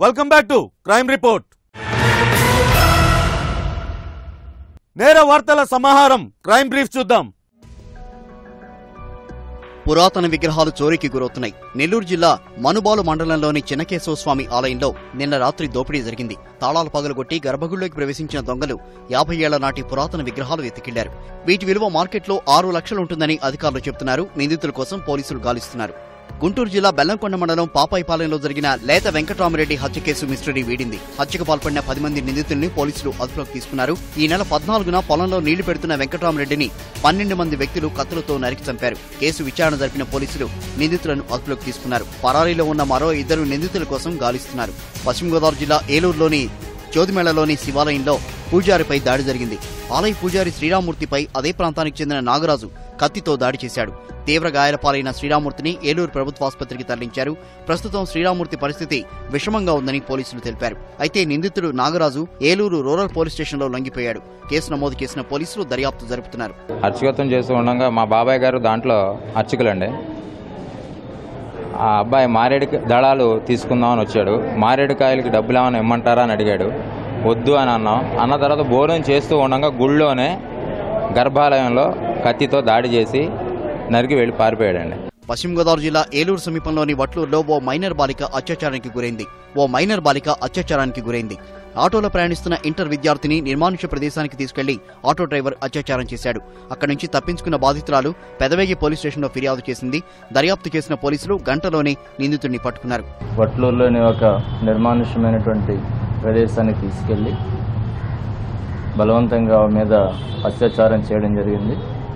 welcome back to crime report నేర వార్తల సమాహారం క్రైమ్ బ్రీఫ్ చూద్దాం పురాతన విగ్రహాలు చోరీకి గురవుతున్నాయి నెల్లూరు జిల్లా మనుబాలు మండలంలోని చిన్నకేశవ స్వామి ఆలయంలో నిన్న రాత్రి దోపిడీ జరిగింది తాళాలు పగలగొట్టి గర్భగుడిలోకి ప్రవేశించిన దొంగలు యాభై ఏళ్ల నాటి పురాతన విగ్రహాలు ఎత్తికెళ్లారు వీటి విలువ మార్కెట్లో ఆరు లక్షలు ఉంటుందని అధికారులు చెబుతున్నారు నిందితుల కోసం పోలీసులు గాలిస్తున్నారు గుంటూరు జిల్లా బెల్లంకొండ మండలం పాపాయిపాలెంలో జరిగిన లేత వెంకటరామరెడ్డి హత్య కేసు మిస్టరీ వీడింది హత్యకు పాల్పడిన పది మంది నిందితుల్ని పోలీసులు అదుపులోకి తీసుకున్నారు ఈ నెల పద్నాలుగున పొలంలో నీళ్లు పెడుతున్న వెంకటరామరెడ్డిని పన్నెండు మంది వ్యక్తులు కత్తులతో నరికి చంపారు కేసు విచారణ జరిపిన పోలీసులు నిందితులను అదుపులోకి తీసుకున్నారు పరారీలో ఉన్న మరో ఇద్దరు నిందితుల కోసం గాలిస్తున్నారు పశ్చిమ గోదావరి జిల్లా ఏలూరులోని జ్యోతిమేళలోని శివాలయంలో పూజారిపై దాడి జరిగింది ఆలయ పూజారి శ్రీరామూర్తిపై అదే ప్రాంతానికి చెందిన నాగరాజు కత్తితో దాడి చేశాడు తీవ్ర గాయాల పాలైన శ్రీరామూర్తిని ఏలూరు ప్రభుత్వ ఆసుపత్రికి తరలించారు ప్రస్తుతం శ్రీరామూర్తి పరిస్థితి విషమంగా ఉందని పోలీసులు తెలిపారు అయితే నిందితుడు నాగరాజు ఏలూరు రూరల్ పోలీస్ స్టేషన్లో లొంగిపోయాడు కేసు నమోదు చేసిన పోలీసులు దర్యాప్తు జరుపుతున్నారు అర్చకత్వం చేస్తూ ఉండగా మా బాబాయ్ గారు దాంట్లో అర్చకులండి ఆ అబ్బాయి మారేడు దళాలు తీసుకుందామని వచ్చాడు మారేడుకాయలకి డబ్బులు ఏమైనా ఇమ్మంటారా అని అడిగాడు వద్దు అని అన్నాం అన్న తర్వాత భోజనం చేస్తూ ఉండగా గుళ్ళోనే గర్భాలయంలో కత్తితో దాడి చేసి నరికి వెళ్ళి పారిపోయాడండి పశ్చిమ గోదావరి జిల్లా ఏలూరు సమీపంలోని వట్లూరులో ఓ మైనర్ బాలిక అత్యాచారానికి గురైంది ఓ మైనర్ బాలిక అత్యాచారానికి గురైంది ఆటోలో ప్రయాణిస్తున్న ఇంటర్ విద్యార్థిని నిర్మానుష్య ప్రదేశానికి తీసుకెళ్లి ఆటో డ్రైవర్ అత్యాచారం చేశాడు అక్కడి నుంచి తప్పించుకున్న బాధితురాలు పెదవేగి పోలీస్ స్టేషన్లో ఫిర్యాదు చేసింది దర్యాప్తు చేసిన పోలీసులు గంటలోనే నిందితుడిని పట్టుకున్నారు వట్లూరులోని ఒక నిర్మానుష్యమైనటువంటి ప్రదేశానికి తీసుకెళ్ళి బలవంతంగా ఆమె మీద అత్యాచారం చేయడం జరిగింది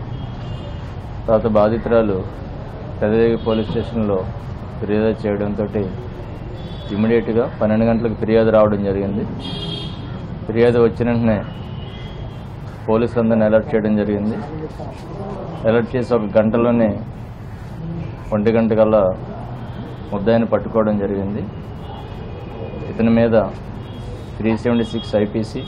తర్వాత బాధితురాలు పెదవేగి పోలీస్ స్టేషన్లో ఫిర్యాదు చేయడంతో ఇమీడియట్గా పన్నెండు గంటలకు ఫిర్యాదు రావడం జరిగింది ఫిర్యాదు వచ్చిన వెంటనే పోలీసులందరినీ అలర్ట్ చేయడం జరిగింది అలర్ట్ చేసి ఒక గంటలోనే ఒంటి గంట కల్లా ముద్దాయిని పట్టుకోవడం జరిగింది ఇతని మీద three seventy six IPC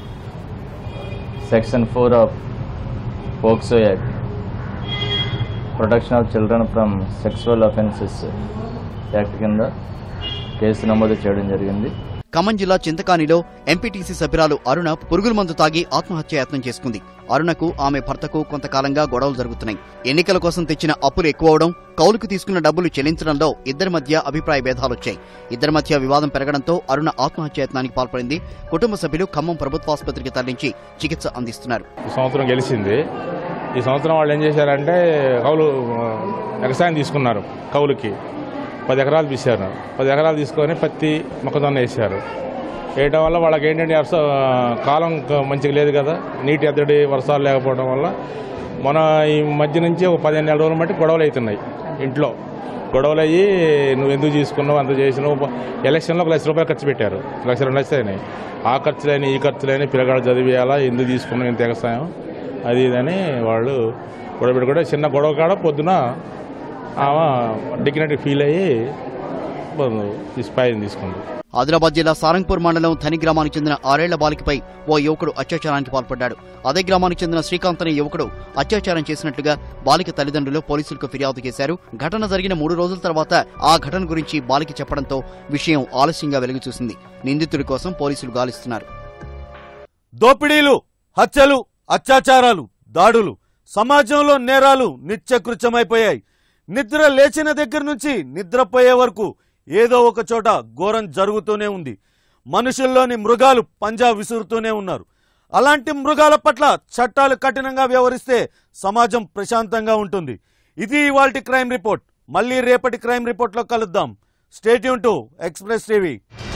section four of POCSO act protection of children from sexual offences act కింద కేసు నమోదు చేయడం జరిగింది ఖమ్మం జిల్లా చింతకానిలో ఎంపీటీసీ సభ్యురాలు అరుణ పురుగుల మందు తాగి ఆత్మహత్య యత్నం చేసుకుంది అరుణకు ఆమె భర్తకు కొంతకాలంగా గొడవలు జరుగుతున్నాయి ఎన్నికల కోసం తెచ్చిన అప్పులు ఎక్కువవడం కౌలుకు తీసుకున్న డబ్బులు చెల్లించడంలో ఇద్దరి మధ్య అభిప్రాయ భేదాలొచ్చాయి ఇద్దరి మధ్య వివాదం పెరగడంతో అరుణ ఆత్మహత్య యత్నానికి పాల్పడింది కుటుంబ సభ్యులు ఖమ్మం ప్రభుత్వాసుపత్రికి తరలించి చికిత్స అందిస్తున్నారు ఈ సంవత్సరం గెలిచింది ఈ సంవత్సరం వాళ్ళు ఏం చేశారంటే కౌలు ఆ, వ్యవసాయం తీసుకున్నారు కౌలుకి పది ఎకరాలు తీశారు పది ఎకరాలు తీసుకొని పత్తి మొక్కజొన్న వేసారు వేయడం వల్ల వాళ్ళకి ఏంటంటే వర్ష కాలం క- మంచిగా లేదు కదా నీటి ఎద్దడి వర్షాలు లేకపోవడం వల్ల మన ఈ మధ్య నుంచి ఒక పదిహేను నెలల రోజులు బట్టి గొడవలు అవుతున్నాయి ఇంట్లో గొడవలు అయ్యి నువ్వు ఎందుకు తీసుకున్నావు అంత చేసినావు ఎలక్షన్లో ఒక లక్ష రూపాయలు ఖర్చు పెట్టారు లక్ష రెండు లక్షలు అయినాయి ఆ ఖర్చులైన ఈ ఖర్చులైన పిల్లగాడు చదివేయాలా ఎందుకు తీసుకున్నావు ఇంత ఎగసాయం అది ఇదని వాళ్ళు గొడవ పెట్టి కూడా చిన్న గొడవ కాడ పొద్దున ఆమె డిగ్నిటీ ఫీల్ అయ్యి స్పైన్ తీసుకుంది ఆదిలాబాద్ జిల్లా సారంగ్పూర్ మండలం ధని గ్రామానికి చెందిన ఆరేళ్ల బాలికపై ఓ యువకుడు అత్యాచారానికి పాల్పడ్డాడు అదే గ్రామానికి చెందిన శ్రీకాంత్ అనే యువకుడు అత్యాచారం చేసినట్లుగా బాలిక తల్లిదండ్రులు పోలీసులకు ఫిర్యాదు చేశారు ఘటన జరిగిన మూడు రోజుల తర్వాత ఆ ఘటన గురించి బాలిక చెప్పడంతో విషయం ఆలస్యంగా వెలుగు చూసింది నిందితుడి కోసం పోలీసులు గాలిస్తున్నారు దోపిడీలు హత్యలు అత్యాచారాలు దాడులు సమాజంలో నేరాలు నిత్యకృత్యమైపోయాయి నిద్ర లేచిన దగ్గర నుంచి నిద్రపోయే వరకు ఏదో ఒక చోట ఘోరం జరుగుతూనే ఉంది మనుషుల్లోని మృగాలు పంజా విసురుతూనే ఉన్నారు అలాంటి మృగాల పట్ల చట్టాలు కఠినంగా వ్యవహరిస్తే సమాజం ప్రశాంతంగా ఉంటుంది ఇది ఇవాల్టి క్రైమ్ రిపోర్ట్ మళ్ళీ రేపటి క్రైమ్ రిపోర్ట్లో కలుద్దాం స్టేట్యూన్ టు ఎక్స్ప్రెస్ టీవీ